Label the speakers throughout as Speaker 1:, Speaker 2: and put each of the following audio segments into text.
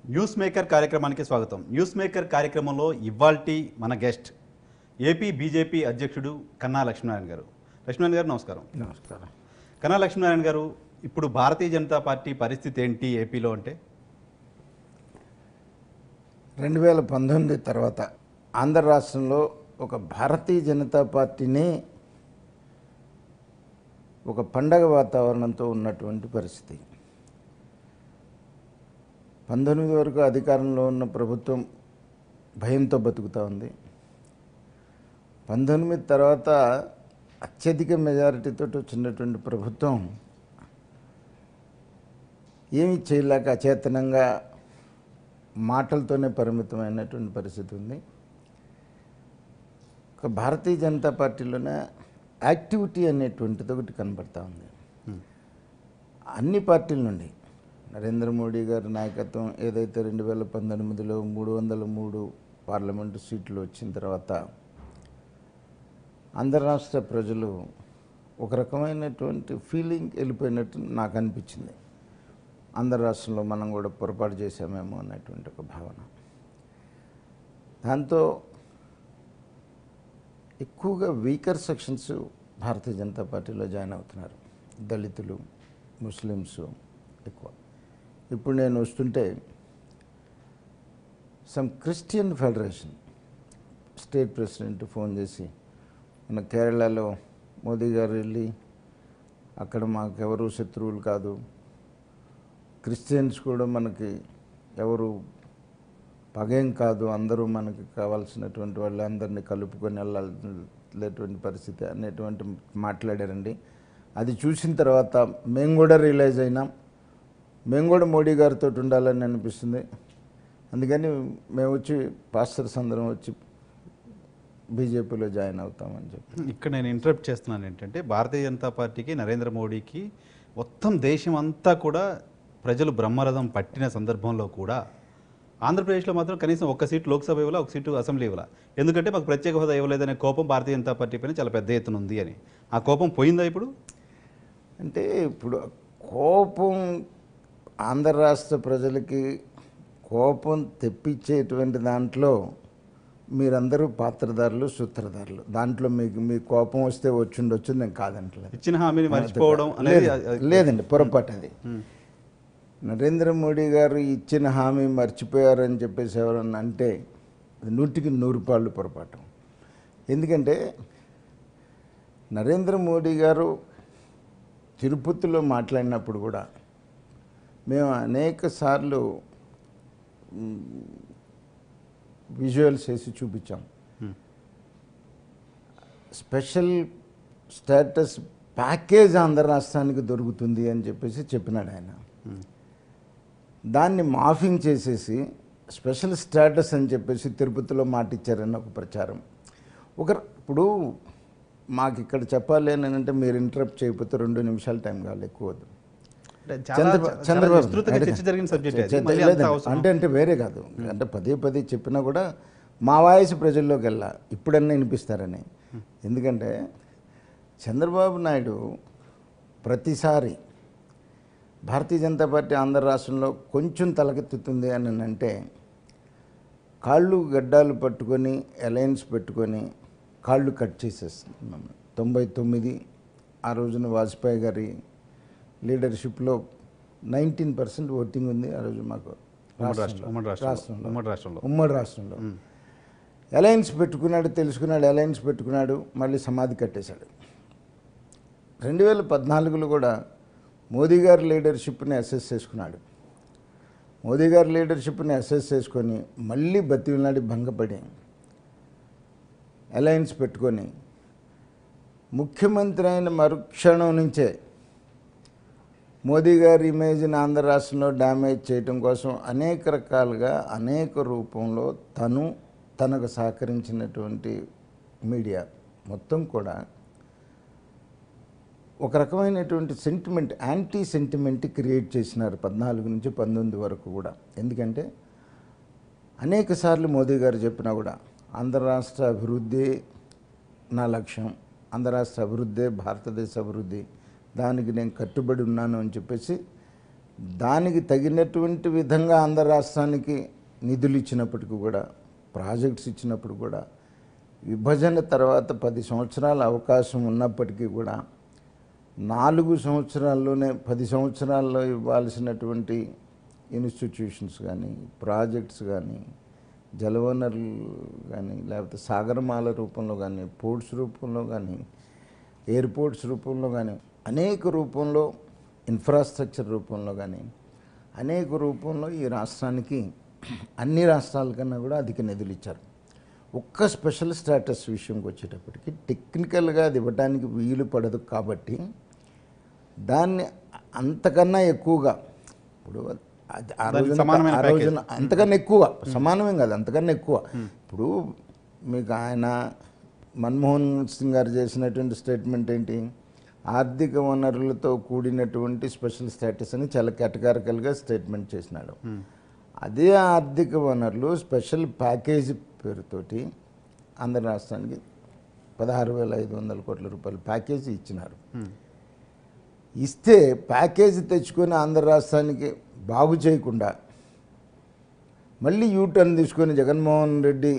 Speaker 1: News maker కార్యక్రమానికి స్వాగతం news maker కార్యక్రమంలో ఇవాల్టి మన గెస్ట్ ఏపీ బీజేపీ అధ్యక్షుడు కన్నా లక్ష్మీనారాయణ గారు లక్ష్మీనారాయణ గారు నమస్కారం
Speaker 2: నమస్కారం
Speaker 1: కన్నా లక్ష్మీనారాయణ గారు ఇప్పుడు భారతీయ జనతా పార్టీ పరిస్థితి ఏంటి ఏపీలో అంటే
Speaker 2: రెండు వేల పంతొమ్మిది తర్వాత ఆంధ్ర రాష్ట్రంలో ఒక భారతీయ జనతా పార్టీని ఒక పండగ వాతావరణంతో ఉన్నటువంటి పరిస్థితి పంతొమ్మిది వరకు అధికారంలో ఉన్న ప్రభుత్వం భయంతో బతుకుతూ ఉంది పంతొమ్మిది తర్వాత అత్యధిక మెజారిటీతో వచ్చినటువంటి ప్రభుత్వం ఏమీ చేయలేక అచేతనంగా మాటలతోనే పరిమితమైనటువంటి పరిస్థితి ఉంది ఒక భారతీయ జనతా పార్టీలోనే యాక్టివిటీ అనేటువంటిది ఒకటి కనబడతా ఉంది అన్ని పార్టీల నుండి నరేంద్ర మోడీ గారి నాయకత్వం ఏదైతే రెండు వేల పంతొమ్మిదిలో మూడు వందల మూడు పార్లమెంటు సీట్లు వచ్చిన తర్వాత ఆంధ్ర రాష్ట్ర ప్రజలు ఒక రకమైనటువంటి ఫీలింగ్ వెళ్ళిపోయినట్టు నాకు అనిపించింది ఆంధ్ర రాష్ట్రంలో మనం కూడా పొరపాటు చేశామేమో అన్నటువంటి ఒక భావన దాంతో ఎక్కువగా వీకర్ సెక్షన్స్ భారతీయ జనతా పార్టీలో జాయిన్ అవుతున్నారు దళితులు ముస్లిమ్స్ ఎక్కువ ఇప్పుడు నేను వస్తుంటే some Christian federation state president phone చేసి మన కేరళలో మోదీ గారు వెళ్ళి అక్కడ మాకెవరు శత్రువులు కాదు క్రిస్టియన్స్ కూడా మనకి ఎవరు పగేం కాదు అందరూ మనకి కావాల్సినటువంటి వాళ్ళందరినీ కలుపుకొని వెళ్ళాల్సినటువంటి పరిస్థితి అనేటువంటి మాట్లాడారండి అది చూసిన తర్వాత మేము కూడా రియలైజ్ అయినాం మేము కూడా మోడీ గారితో ఉండాలని అనిపిస్తుంది అందుకని మేము వచ్చి పాస్టర్స్ అందరం వచ్చి బీజేపీలో జాయిన్ అవుతామని చెప్పి
Speaker 1: ఇక్కడ నేను ఇంటరప్ట్ చేస్తున్నాను ఏంటంటే భారతీయ జనతా పార్టీకి నరేంద్ర మోడీకి మొత్తం దేశం అంతా కూడా ప్రజలు బ్రహ్మరథం పట్టిన సందర్భంలో కూడా ఆంధ్రప్రదేశ్లో మాత్రం కనీసం ఒక్క సీటు లోక్సభ ఇవ్వాల ఒక సీటు అసెంబ్లీ ఇవ్వాల ఎందుకంటే మాకు ప్రత్యేక హోదా ఇవ్వలేదనే కోపం భారతీయ జనతా పార్టీ పైన చాలా పెద్ద ఎత్తున ఉంది అని ఆ కోపం పోయిందా ఇప్పుడు
Speaker 2: అంటే ఇప్పుడు కోపం ఆంధ్ర రాష్ట్ర ప్రజలకి కోపం తెప్పించేటువంటి దాంట్లో మీరందరూ పాత్రదారులు సూత్రధారులు దాంట్లో మీకు మీ కోపం వస్తే వచ్చిండొచ్చు నేను కాదంటలేదు
Speaker 1: ఇచ్చిన హామీని మర్చిపోవడం అనేది
Speaker 2: లేదు, లేదండి పొరపాటు అది నరేంద్ర మోడీ గారు ఇచ్చిన హామీ మర్చిపోయారని చెప్పేసి ఎవరన్నా అంటే అది నూటికి నూరు పాళ్ళు పొరపాటు ఎందుకంటే నరేంద్ర మోడీ గారు తిరుపతిలో మాట్లాడినప్పుడు కూడా మేము అనేక సార్లు విజువల్స్ వేసి చూపించాం స్పెషల్ స్టేటస్ ప్యాకేజ్ ఆంధ్ర రాష్ట్రానికి దొరుకుతుంది అని చెప్పేసి చెప్పినాడు ఆయన దాన్ని మాఫింగ్ చేసేసి స్పెషల్ స్టేటస్ అని చెప్పేసి తిరుపతిలో మాట ఇచ్చారని ఒక ప్రచారం ఒక ఇప్పుడు మాకు ఇక్కడ చెప్పాలి అని అంటే మీరు ఇంటరప్ట్ చేయకపోతే రెండు నిమిషాలు టైం కావాలి ఎక్కువ వద్దు.
Speaker 1: అంటే చాలా-
Speaker 2: చంద్రబా-
Speaker 1: చాలా
Speaker 2: చంద్రబాబు
Speaker 1: విస్తృతంగా చర్చ జరిగిన సబ్జెక్ట్
Speaker 2: చర్చ- లేదండి. అంటే అంటే వేరే కాదు అంటే పదే పదే చెప్పినా కూడా మా వాయిస్ ప్రజల్లోకి వెళ్ళా ఇప్పుడన్నా వినిపిస్తారని ఎందుకంటే చంద్రబాబు నాయుడు ప్రతిసారి భారతీయ జనతా పార్టీ ఆంధ్ర రాష్ట్రంలో కొంచెం తలకెత్తుతుంది అని అంటే కాళ్ళు గడ్డాలు పట్టుకొని అలయన్స్ పెట్టుకొని కాళ్ళు కట్ చేసేస్తున్నాం తొంభై తొమ్మిది ఆ రోజున వాజ్పేయి గారి లీడర్షిప్లో నైన్టీన్ పర్సెంట్ ఓటింగ్ ఉంది ఆ రోజు మాకు
Speaker 1: ఉమ్మడి రాష్ట్రం ఉమ్మడి రాష్ట్రంలో
Speaker 2: రాష్ట్రంలో
Speaker 1: ఉమ్మడి రాష్ట్రంలో
Speaker 2: ఉమ్మడి రాష్ట్రంలో అలయన్స్ పెట్టుకున్నాడు తెలుసుకున్నాడు అలయన్స్ పెట్టుకున్నాడు మళ్ళీ సమాధి కట్టేశాడు రెండు వేల పద్నాలుగులో కూడా మోదీ గారి లీడర్షిప్ని అసెస్ చేసుకున్నాడు మోదీ గారి లీడర్షిప్ని అసెస్ చేసుకొని మళ్ళీ బతికినాడి భంగపడి అలయన్స్ పెట్టుకొని ముఖ్యమంత్రి అయిన మరుక్షణం నుంచే మోదీ గారి ఇమేజ్ని ఆంధ్ర రాష్ట్రంలో డ్యామేజ్ చేయటం కోసం అనేక రకాలుగా అనేక రూపంలో తను తనకు సహకరించినటువంటి మీడియా మొత్తం కూడా ఒక రకమైనటువంటి సెంటిమెంట్ యాంటీ సెంటిమెంట్ క్రియేట్ చేసినారు పద్నాలుగు నుంచి పంతొమ్మిది వరకు కూడా ఎందుకంటే అనేక సార్లు మోదీ గారు చెప్పినా కూడా ఆంధ్ర రాష్ట్ర అభివృద్ధి నా లక్ష్యం ఆంధ్ర రాష్ట్ర అభివృద్ధే భారతదేశ అభివృద్ధి దానికి నేను కట్టుబడి ఉన్నాను అని చెప్పేసి దానికి తగినటువంటి విధంగా ఆంధ్ర రాష్ట్రానికి నిధులు ఇచ్చినప్పటికీ కూడా ప్రాజెక్ట్స్ ఇచ్చినప్పుడు కూడా విభజన తర్వాత పది సంవత్సరాల అవకాశం ఉన్నప్పటికీ కూడా నాలుగు సంవత్సరాల్లోనే పది సంవత్సరాల్లో ఇవ్వాల్సినటువంటి ఇన్స్టిట్యూషన్స్ కానీ ప్రాజెక్ట్స్ కానీ జలవనరులు కానీ లేకపోతే సాగరమాల రూపంలో కానీ పోర్ట్స్ రూపంలో కానీ ఎయిర్పోర్ట్స్ రూపంలో కానీ అనేక రూపంలో ఇన్ఫ్రాస్ట్రక్చర్ రూపంలో కానీ అనేక రూపంలో ఈ రాష్ట్రానికి అన్ని రాష్ట్రాల కన్నా కూడా అధిక నిధులు ఇచ్చారు ఒక్క స్పెషల్ స్టాటస్ విషయంకి వచ్చేటప్పటికి టెక్నికల్గా అది ఇవ్వడానికి వీలు పడదు కాబట్టి దాన్ని అంతకన్నా ఎక్కువగా ఇప్పుడు అది ఆ
Speaker 1: దానికి
Speaker 2: రోజున
Speaker 1: సమానమైన
Speaker 2: ఆ రోజున అంతకన్నా ఎక్కువ సమానమే కాదు అంతకన్నా ఎక్కువ ఇప్పుడు మీకు ఆయన మన్మోహన్ సింగ్ గారు చేసినటువంటి స్టేట్మెంట్ ఏంటి ఆర్థిక వనరులతో కూడినటువంటి స్పెషల్ స్టేటస్ అని చాలా కేటగారికల్గా స్టేట్మెంట్ చేసినాడు అదే ఆర్థిక వనరులు స్పెషల్ ప్యాకేజీ పేరుతోటి ఆంధ్ర రాష్ట్రానికి పదహారు వేల ఐదు వందల కోట్ల రూపాయల ప్యాకేజీ ఇచ్చినారు ఇస్తే ప్యాకేజీ తెచ్చుకొని ఆంధ్ర రాష్ట్రానికి బాగు చేయకుండా మళ్ళీ యూటర్న్ తీసుకొని జగన్మోహన్ రెడ్డి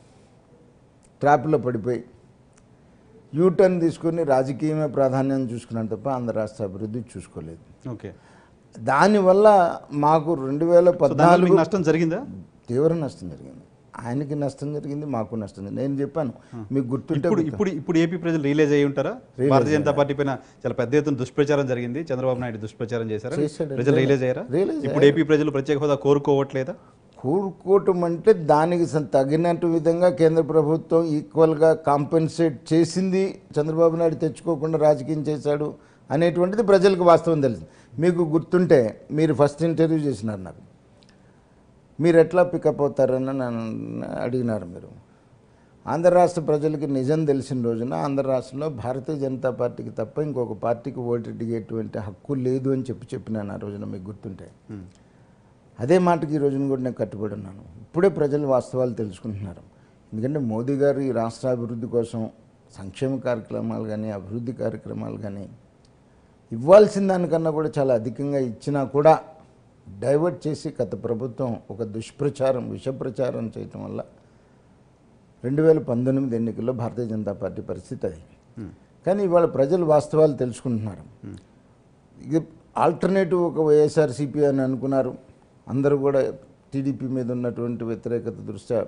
Speaker 2: ట్రాప్లో పడిపోయి యూటర్న్ తీసుకొని రాజకీయమే ప్రాధాన్యం చూసుకున్నాను తప్ప ఆంధ్ర రాష్ట్ర అభివృద్ధి చూసుకోలేదు
Speaker 1: ఓకే
Speaker 2: దానివల్ల మాకు రెండు వేల
Speaker 1: సో దానివల్ల
Speaker 2: పద్నాలుగు
Speaker 1: మీకు నష్టం జరిగిందా
Speaker 2: తీవ్ర నష్టం జరిగింది ఆయనకి నష్టం జరిగింది మాకు నష్టం జరిగింది నేను చెప్పాను మీకు గుర్తుంటే
Speaker 1: ఇప్పుడు
Speaker 2: గుర్తు-
Speaker 1: ఇప్పుడు ఇప్పుడు ఏపీ ప్రజలు రియలైజ్ అయ్యి ఉంటారా భారతీయ జనతా పార్టీ పైన చాలా పెద్ద ఎత్తున దుష్ప్రచారం జరిగింది చంద్రబాబు నాయుడు దుష్ప్రచారం చేశారా
Speaker 2: చేశాడు.
Speaker 1: ప్రజలు రియలైజ్ అయ్యారా
Speaker 2: రియలైజ్
Speaker 1: ఇప్పుడు ఏపీ ప్రజలు ప్రత్యేక హోదా కోరుకోవట్లేదా
Speaker 2: కూరుకోవటం అంటే దానికి స- తగినట్టు విధంగా కేంద్ర ప్రభుత్వం ఈక్వల్గా కాంపెన్సేట్ చేసింది చంద్రబాబు నాయుడు తెచ్చుకోకుండా రాజకీయం చేశాడు అనేటువంటిది ప్రజలకు వాస్తవం తెలుసు మీకు గుర్తుంటే మీరు ఫస్ట్ ఇంటర్వ్యూ చేసినారు నాకు మీరు ఎట్లా పికప్ అవుతారని నన్ను అడిగినారు మీరు ఆంధ్ర రాష్ట్ర ప్రజలకి నిజం తెలిసిన రోజున ఆంధ్ర రాష్ట్రంలో భారతీయ జనతా పార్టీకి తప్ప ఇంకొక పార్టీకి ఓటు అడిగేటువంటి హక్కు లేదు అని చెప్పి చెప్పినాను ఆ రోజున మీకు గుర్తుంటే అదే మాటకి ఈ రోజున కూడా నేను కట్టుబడి ఉన్నాను ఇప్పుడే ప్రజలు వాస్తవాలు తెలుసుకుంటున్నారు ఎందుకంటే మోదీ గారు ఈ రాష్ట్ర అభివృద్ధి కోసం సంక్షేమ కార్యక్రమాలు కానీ అభివృద్ధి కార్యక్రమాలు కానీ ఇవ్వాల్సిన దానికన్నా కూడా చాలా అధికంగా ఇచ్చినా కూడా డైవర్ట్ చేసి గత ప్రభుత్వం ఒక దుష్ప్రచారం విషప్రచారం చేయటం వల్ల రెండు వేల పంతొమ్మిది ఎన్నికల్లో భారతీయ జనతా పార్టీ పరిస్థితి అది కానీ ఇవాళ ప్రజలు వాస్తవాలు తెలుసుకుంటున్నారు ఇది ఆల్టర్నేటివ్ ఒక వైఎస్ఆర్సీపీ అని అనుకున్నారు అందరూ కూడా టీడీపీ మీద ఉన్నటువంటి వ్యతిరేకత దృష్ట్యా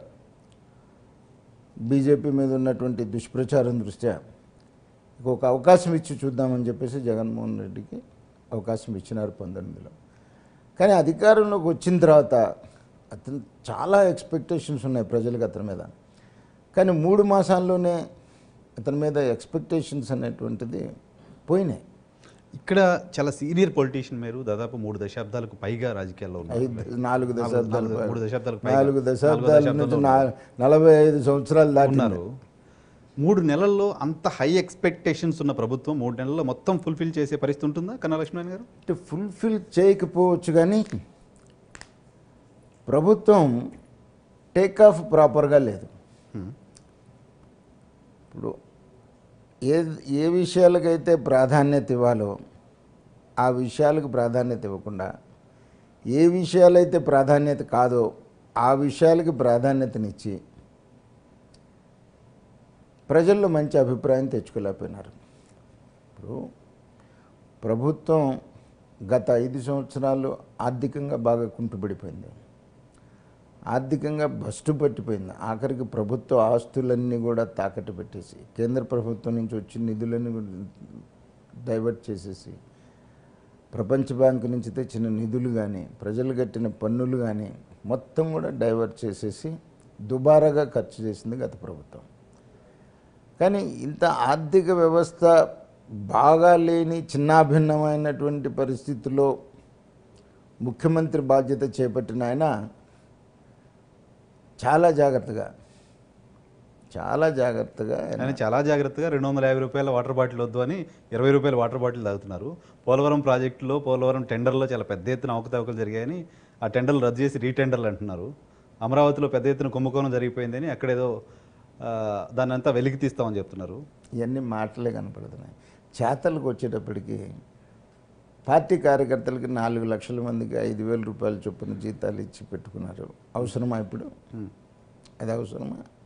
Speaker 2: బీజేపీ మీద ఉన్నటువంటి దుష్ప్రచారం దృష్ట్యా ఒక అవకాశం ఇచ్చి చూద్దామని చెప్పేసి జగన్మోహన్ రెడ్డికి అవకాశం ఇచ్చినారు పంతొమ్మిదిలో కానీ అధికారంలోకి వచ్చిన తర్వాత అతను చాలా ఎక్స్పెక్టేషన్స్ ఉన్నాయి ప్రజలకు అతని మీద కానీ మూడు మాసాల్లోనే అతని మీద ఎక్స్పెక్టేషన్స్ అనేటువంటిది పోయినాయి
Speaker 1: ఇక్కడ చాలా సీనియర్ పొలిటీషియన్ మీరు దాదాపు మూడు దశాబ్దాలకు పైగా రాజకీయాల్లో ఉన్నారు
Speaker 2: ఐదు నాలుగు దశాబ్దాలు
Speaker 1: నాలుగు- మూడు దశాబ్దాలకు పైగా.
Speaker 2: నాలుగు
Speaker 1: నాలుగో
Speaker 2: దశాబ్దాల
Speaker 1: దశాబ్దంలో
Speaker 2: నుంచి నా- నలభై ఐదు సంవత్సరాలు దాటినారు
Speaker 1: ఉన్నారు మూడు నెలల్లో అంత హై ఎక్స్పెక్టేషన్స్ ఉన్న ప్రభుత్వం మూడు నెలల్లో మొత్తం ఫుల్ఫిల్ చేసే పరిస్థితి ఉంటుందా కన్నా లక్ష్మణ్ గారు
Speaker 2: అంటే ఫుల్ఫిల్ చేయకపోవచ్చు కానీ ప్రభుత్వం టేక్ ఆఫ్ ప్రాపర్గా లేదు ఇప్పుడు ఏ ఏ విషయాలకైతే ప్రాధాన్యత ఇవ్వాలో ఆ విషయాలకు ప్రాధాన్యత ఇవ్వకుండా ఏ విషయాలైతే ప్రాధాన్యత కాదో ఆ విషయాలకి ప్రాధాన్యతనిచ్చి ప్రజల్లో మంచి అభిప్రాయం తెచ్చుకోలేకపోయినారు ఇప్పుడు ప్రభుత్వం గత ఐదు సంవత్సరాలు ఆర్థికంగా బాగా కుంటుపడిపోయింది ఆర్థికంగా బస్టు పట్టిపోయింది ఆఖరికి ప్రభుత్వ ఆస్తులన్నీ కూడా తాకట్టు పెట్టేసి కేంద్ర ప్రభుత్వం నుంచి వచ్చిన నిధులన్నీ కూడా డైవర్ట్ చేసేసి ప్రపంచ బ్యాంకు నుంచి తెచ్చిన నిధులు కానీ ప్రజలు కట్టిన పన్నులు కానీ మొత్తం కూడా డైవర్ట్ చేసేసి దుబారాగా ఖర్చు చేసింది గత ప్రభుత్వం కానీ ఇంత ఆర్థిక వ్యవస్థ బాగా లేని చిన్నాభిన్నమైనటువంటి పరిస్థితుల్లో ముఖ్యమంత్రి బాధ్యత చేపట్టిన ఆయన చాలా జాగ్రత్తగా చాలా జాగ్రత్తగా ఆయన
Speaker 1: ఆయన చాలా జాగ్రత్తగా రెండు వందల యాభై రూపాయల వాటర్ బాటిల్ వద్దు అని ఇరవై రూపాయల వాటర్ బాటిల్ తాగుతున్నారు పోలవరం ప్రాజెక్టులో పోలవరం టెండర్లో చాలా పెద్ద ఎత్తున అవకతవకలు జరిగాయని ఆ టెండర్లు రద్దు చేసి రీటెండర్లు అంటున్నారు అమరావతిలో పెద్ద ఎత్తున కుంభకోణం జరిగిపోయిందని అక్కడేదో ఆ, దాన్ని అంతా వెలికి తీస్తామని చెప్తున్నారు
Speaker 2: ఇవన్నీ మాటలే కనపడుతున్నాయి చేతలకు వచ్చేటప్పటికి పార్టీ కార్యకర్తలకి నాలుగు లక్షల మందికి ఐదు వేల రూపాయల చొప్పున జీతాలు ఇచ్చి పెట్టుకున్నారు అవసరమా ఇప్పుడు
Speaker 1: ఉమ్.
Speaker 2: అది అవసరమా